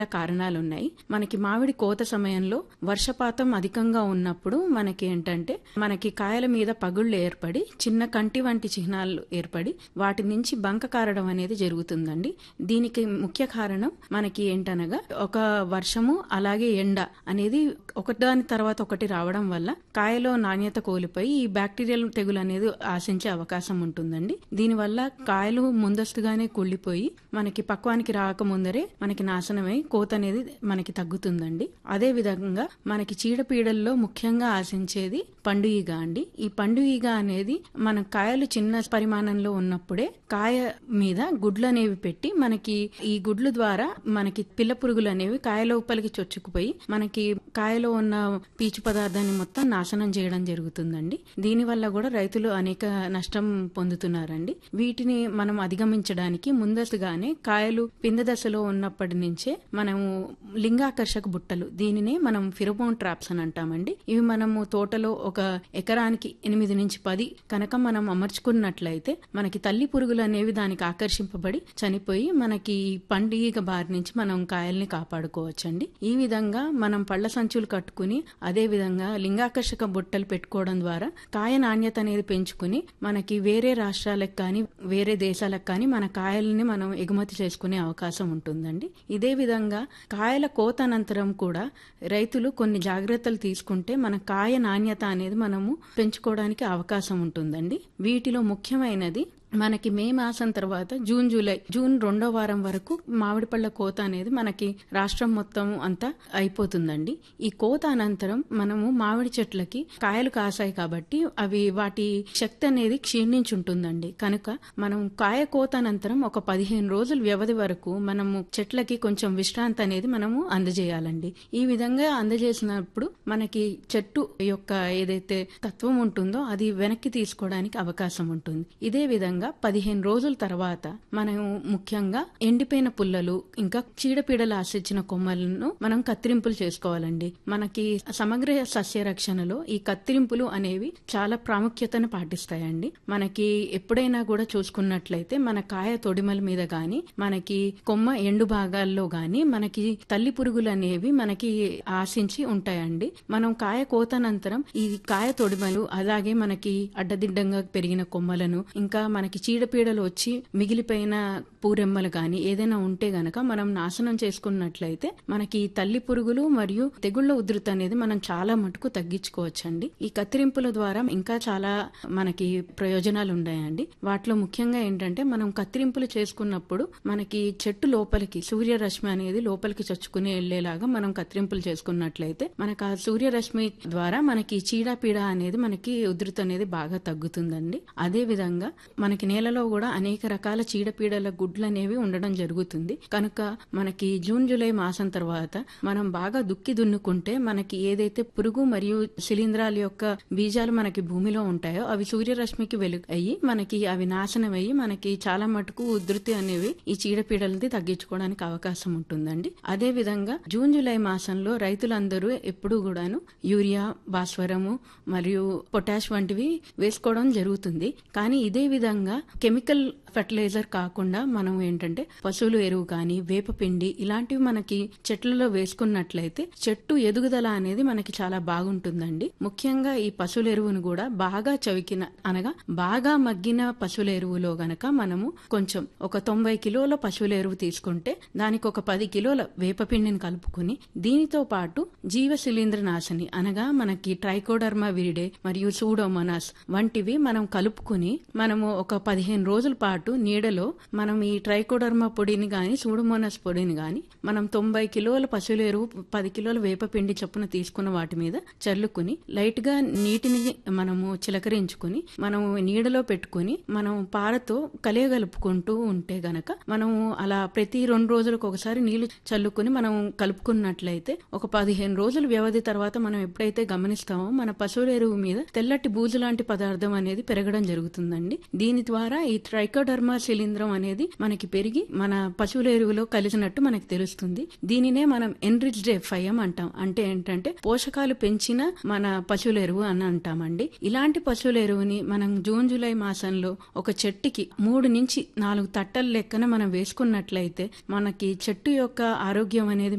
కారణాలు ఉన్నాయి మనకి మామిడి కోత సమయంలో వర్షపాతం అధికంగా ఉన్నప్పుడు మనకి ఏంటంటే మనకి కాయల మీద పగుళ్ళు ఏర్పడి చిన్న కంటి వంటి చిహ్నాలు ఏర్పడి వాటి నుంచి బంక కారడం అనేది జరుగుతుందండి దీనికి ముఖ్య కారణం మనకి ఏంటనగా ఒక వర్షము అలాగే ఎండ అనేది ఒకదాని తర్వాత ఒకటి రావడం వల్ల కాయలో నాణ్యత కోల్పోయి ఈ బ్యాక్టీరియల్ తెగులు అనేది ఆశించే అవకాశం ఉంటుందండి దీనివల్ల కాయలు ముందస్తుగానే కుళ్ళిపోయి మనకి పక్వానికి రాకముందరే మనకి నాశనమై కోత అనేది మనకి తగ్గుతుందండి అదే విధంగా మనకి చీడపీడల్లో ముఖ్యంగా ఆశించేది పండు ఈగ అండి ఈ పండు ఈగ అనేది మన కాయలు చిన్న పరిమాణంలో ఉన్నప్పుడే కాయ మీద గుడ్లు అనేవి పెట్టి మనకి ఈ గుడ్లు ద్వారా మనకి పిల్ల పురుగులు అనేవి కాయ లోపలికి చొచ్చుకుపోయి మనకి కాయలో ఉన్న పీచు పదార్థాన్ని మొత్తం నాశనం చేయడం జరుగుతుందండి దీనివల్ల కూడా రైతులు అనేక నష్టం పొందుతున్నారండి వీటిని మనం అధిగమించడానికి ముందస్తుగానే కాయలు పింద దశలో ఉన్నప్పటి నుంచే మనము లింగాకర్షక బుట్టలు దీనినే మనం ఫిరోమోన్ ట్రాప్స్ అని అంటామండి ఇవి మనము తోటలో ఒక ఎకరానికి ఎనిమిది నుంచి పది కనుక మనం అమర్చుకున్నట్లయితే మనకి తల్లి పురుగులు అనేవి దానికి ఆకర్షింపబడి చనిపోయి మనకి పండుగ బారి నుంచి మనం కాయల్ని కాపాడుకోవచ్చండి ఈ విధంగా మనం పళ్ళ సంచులు కట్టుకుని అదే విధంగా లింగాకర్షక బుట్టలు పెట్టుకోవడం ద్వారా కాయ నాణ్యత అనేది పెంచుకుని మనకి వేరే రాష్ట్రాలకు కానీ వేరే దేశాలకు కానీ మన కాయల్ని మనం ఎగుమతి చేసుకునే అవకాశం ఉంటుందండి ఇదే విధంగా కాయల కోత అనంతరం కూడా రైతులు కొన్ని జాగ్రత్తలు తీసుకుంటే మన కాయ నాణ్యత అనేది మనము పెంచుకోవడానికి అవకాశం ఉంటుందండి వీటిలో ముఖ్యమైనది మనకి మే మాసం తర్వాత జూన్ జూలై జూన్ రెండో వారం వరకు మామిడి పళ్ళ కోత అనేది మనకి రాష్ట్రం మొత్తం అంతా అయిపోతుందండి ఈ కోత అనంతరం మనము మామిడి చెట్లకి కాయలు కాసాయి కాబట్టి అవి వాటి శక్తి అనేది క్షీణించుంటుందండి కనుక మనం కాయ కోత అనంతరం ఒక పదిహేను రోజుల వ్యవధి వరకు మనము చెట్లకి కొంచెం విశ్రాంతి అనేది మనము అందజేయాలండి ఈ విధంగా అందజేసినప్పుడు మనకి చెట్టు యొక్క ఏదైతే తత్వం ఉంటుందో అది వెనక్కి తీసుకోవడానికి అవకాశం ఉంటుంది ఇదే విధంగా పదిహేను రోజుల తర్వాత మనం ముఖ్యంగా ఎండిపోయిన పుల్లలు ఇంకా చీడపీడలు ఆశించిన కొమ్మలను మనం కత్తిరింపులు చేసుకోవాలండి మనకి సమగ్ర సస్య రక్షణలో ఈ కత్తిరింపులు అనేవి చాలా ప్రాముఖ్యతను పాటిస్తాయండి మనకి ఎప్పుడైనా కూడా చూసుకున్నట్లయితే మన కాయ తొడిమల మీద గాని మనకి కొమ్మ ఎండు భాగాల్లో గాని మనకి తల్లి పురుగులు అనేవి మనకి ఆశించి ఉంటాయండి మనం కాయ కోతనంతరం ఈ కాయ తొడిమలు అలాగే మనకి అడ్డదిడ్డంగా పెరిగిన కొమ్మలను ఇంకా మనకి చీడపీడలు వచ్చి మిగిలిపోయిన పూరెమ్మలు గాని ఏదైనా ఉంటే గనక మనం నాశనం చేసుకున్నట్లయితే మనకి తల్లి పురుగులు మరియు తెగుళ్ల ఉధృతి అనేది మనం చాలా మటుకు తగ్గించుకోవచ్చండి ఈ కత్తిరింపుల ద్వారా ఇంకా చాలా మనకి ప్రయోజనాలు ఉన్నాయండి వాటిలో ముఖ్యంగా ఏంటంటే మనం కత్తిరింపులు చేసుకున్నప్పుడు మనకి చెట్టు లోపలికి సూర్యరశ్మి అనేది లోపలికి చొచ్చుకుని వెళ్లేలాగా మనం కత్తిరింపులు చేసుకున్నట్లయితే మనకు ఆ సూర్యరశ్మి ద్వారా మనకి చీడపీడ అనేది మనకి ఉధృతి అనేది బాగా తగ్గుతుందండి అదే విధంగా మనకి నేలలో కూడా అనేక రకాల చీడపీడల గుడ్లు అనేవి ఉండడం జరుగుతుంది కనుక మనకి జూన్ జూలై మాసం తర్వాత మనం బాగా దుక్కి దున్నుకుంటే మనకి ఏదైతే పురుగు మరియు శిలీంధ్రాల యొక్క బీజాలు మనకి భూమిలో ఉంటాయో అవి సూర్యరశ్మికి వెలుగు అయ్యి మనకి అవి నాశనం అయ్యి మనకి చాలా మటుకు ఉధృతి అనేవి ఈ చీడపీడలది తగ్గించుకోవడానికి అవకాశం ఉంటుందండి అదే విధంగా జూన్ జూలై మాసంలో రైతులందరూ ఎప్పుడూ కూడాను యూరియా భాస్వరము మరియు పొటాష్ వంటివి వేసుకోవడం జరుగుతుంది కానీ ఇదే విధంగా కెమికల్ ఫర్టిలైజర్ కాకుండా మనం ఏంటంటే పశువుల ఎరువు కానీ వేపపిండి ఇలాంటివి మనకి చెట్లలో వేసుకున్నట్లయితే చెట్టు ఎదుగుదల అనేది మనకి చాలా బాగుంటుందండి ముఖ్యంగా ఈ పశువుల ఎరువును కూడా బాగా చవికిన అనగా బాగా మగ్గిన పశువుల ఎరువులో గనక మనము కొంచెం ఒక తొంభై కిలోల పశువుల ఎరువు తీసుకుంటే దానికి ఒక పది కిలోల వేపపిండిని కలుపుకుని దీనితో పాటు జీవ శిలీంద్ర నాశని అనగా మనకి ట్రైకోడర్మా విరిడే మరియు సూడోమోనాస్ వంటివి మనం కలుపుకుని మనము ఒక పదిహేను రోజుల పాటు నీడలో మనం ఈ ట్రైకోడర్మా పొడిని గాని సూడోమోనాస్ పొడిని గాని మనం తొంభై కిలోల పశువుల ఎరువు పది కిలోల వేపపిండి చొప్పున తీసుకున్న వాటి మీద చల్లుకుని లైట్ గా నీటిని మనము చిలకరించుకుని మనం నీడలో పెట్టుకుని మనం పారతో కలియగలుపుకుంటూ ఉంటే గనక మనము అలా ప్రతి రెండు రోజులకు ఒకసారి నీళ్లు చల్లుకుని మనం కలుపుకున్నట్లయితే ఒక పదిహేను రోజుల వ్యవధి తర్వాత మనం ఎప్పుడైతే గమనిస్తామో మన పశువుల ఎరువు మీద తెల్లటి బూజు లాంటి పదార్థం అనేది పెరగడం జరుగుతుందండి దీని దీని ద్వారా ఈ ట్రైకోడర్మా శిలీంధ్రం అనేది మనకి పెరిగి మన పశువుల ఎరువులో కలిసినట్టు మనకి తెలుస్తుంది దీనినే మనం ఎన్రిచ్డ్ ఎఫ్ఐఎం అంటాం అంటే ఏంటంటే పోషకాలు పెంచిన మన పశువుల ఎరువు అని అంటామండి ఇలాంటి పశువుల ఎరువుని మనం జూన్ జూలై మాసంలో ఒక చెట్టుకి మూడు నుంచి నాలుగు తట్టల లెక్కన మనం వేసుకున్నట్లయితే మనకి చెట్టు యొక్క ఆరోగ్యం అనేది